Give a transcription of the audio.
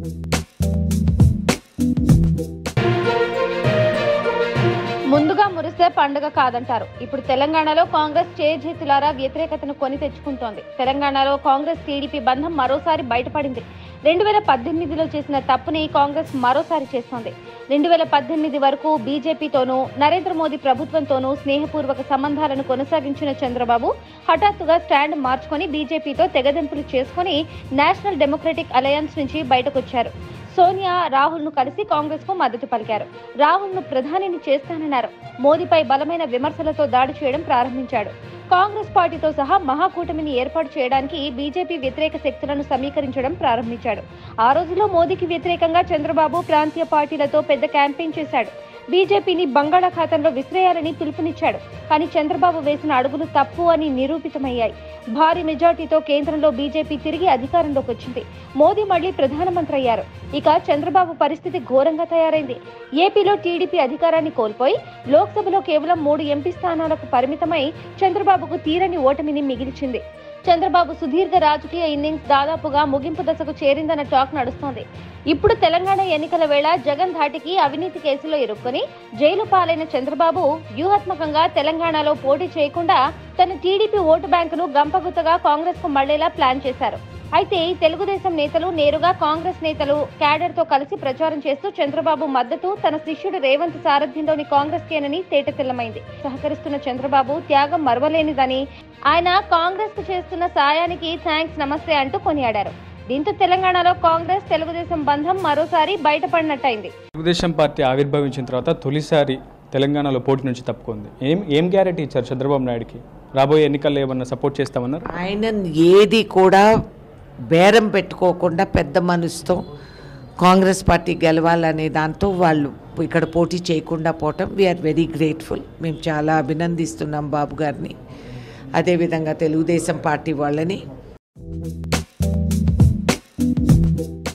ముందుగా మురిస్తే పండుగ కాదంటారు ఇప్పుడు తెలంగాణలో కాంగ్రెస్ చేజేతులారా వ్యతిరేకతను కొని తెచ్చుకుంటోంది తెలంగాణలో కాంగ్రెస్ టీడీపీ బంధం మరోసారి బయటపడింది రెండు వేల పద్దెనిమిదిలో చేసిన తప్పుని కాంగ్రెస్ మరోసారి చేస్తోంది రెండు వేల పద్దెనిమిది వరకు బీజేపీతోనూ నరేంద్ర మోదీ ప్రభుత్వంతోనూ స్నేహపూర్వక సంబంధాలను కొనసాగించిన చంద్రబాబు హఠాత్తుగా స్టాండ్ మార్చుకొని బీజేపీతో తెగదెంపులు చేసుకొని నేషనల్ డెమోక్రటిక్ అలయన్స్ నుంచి బయటకొచ్చారు సోనియా రాహుల్ ను కలిసి కాంగ్రెస్ కు మద్దతు పలికారు రాహుల్ ను ప్రధానిని చేస్తానన్నారు మోదీపై బలమైన విమర్శలతో దాడి చేయడం ప్రారంభించాడు కాంగ్రెస్ పార్టీతో సహా మహాకూటమిని ఏర్పాటు చేయడానికి బీజేపీ వ్యతిరేక శక్తులను సమీకరించడం ప్రారంభించాడు ఆ రోజుల్లో మోదీకి వ్యతిరేకంగా చంద్రబాబు ప్రాంతీయ పార్టీలతో పెద్ద క్యాంపెయిన్ చేశాడు బీజేపీని బంగాళాఖాతంలో విసిరేయాలని పిలుపునిచ్చాడు కానీ చంద్రబాబు వేసిన అడుగులు తప్పు అని నిరూపితమయ్యాయి భారీ మెజార్టీతో కేంద్రంలో బీజేపీ తిరిగి అధికారంలోకి వచ్చింది మోదీ మళ్లీ ప్రధానమంత్రి అయ్యారు ఇక చంద్రబాబు పరిస్థితి ఘోరంగా తయారైంది ఏపీలో టీడీపీ అధికారాన్ని కోల్పోయి లోక్సభలో కేవలం మూడు ఎంపీ స్థానాలకు పరిమితమై చంద్రబాబుకు తీరని ఓటమిని మిగిల్చింది చంద్రబాబు సుదీర్ఘ రాజకీయ ఇన్నింగ్స్ దాదాపుగా ముగింపు దశకు చేరిందన్న టాక్ నడుస్తోంది ఇప్పుడు తెలంగాణ ఎన్నికల వేళ జగన్ ధాటికి అవినీతి కేసులో ఇరుక్కొని జైలు పాలైన చంద్రబాబు వ్యూహాత్మకంగా తెలంగాణలో పోటీ చేయకుండా తన టీడీపీ ఓటు బ్యాంకును గంపగుత్తగా కాంగ్రెస్ కు మళ్లేలా ప్లాన్ చేశారు అయితే తెలుగుదేశం నేతలు నేరుగా కాంగ్రెస్ నేతలు క్యాడర్ తో కలిసి ప్రచారం చేస్తూ చంద్రబాబు మద్దతు తన శిష్యుడు రేవంత్ సారథ్యంలోని కాంగ్రెస్ కేనని తేటతెల్లమైంది సహకరిస్తున్న చంద్రబాబు త్యాగం మరవలేనిదని ఆయన కాంగ్రెస్ కు చేస్తున్న సాయానికి థ్యాంక్స్ నమస్తే అంటూ కొనియాడారు దీంతో తెలంగాణలో కాంగ్రెస్ తెలుగుదేశం బంధం మరోసారి బయటపడినట్టయింది తెలుగుదేశం పార్టీ ఆవిర్భవించిన తర్వాత తొలిసారి తెలంగాణలో పోటీ నుంచి తప్పుకుంది ఏం ఏం గ్యారెంటీ ఇచ్చారు చంద్రబాబు నాయుడుకి రాబోయే ఎన్నికల్లో ఏమన్నా సపోర్ట్ చేస్తామన్నారు ఆయన ఏది కూడా బేరం పెట్టుకోకుండా పెద్ద మనసుతో కాంగ్రెస్ పార్టీ గెలవాలనే దాంతో వాళ్ళు ఇక్కడ పోటీ చేయకుండా పోవటం వీఆర్ వెరీ గ్రేట్ఫుల్ మేము చాలా అభినందిస్తున్నాం బాబు గారిని అదేవిధంగా తెలుగుదేశం పార్టీ వాళ్ళని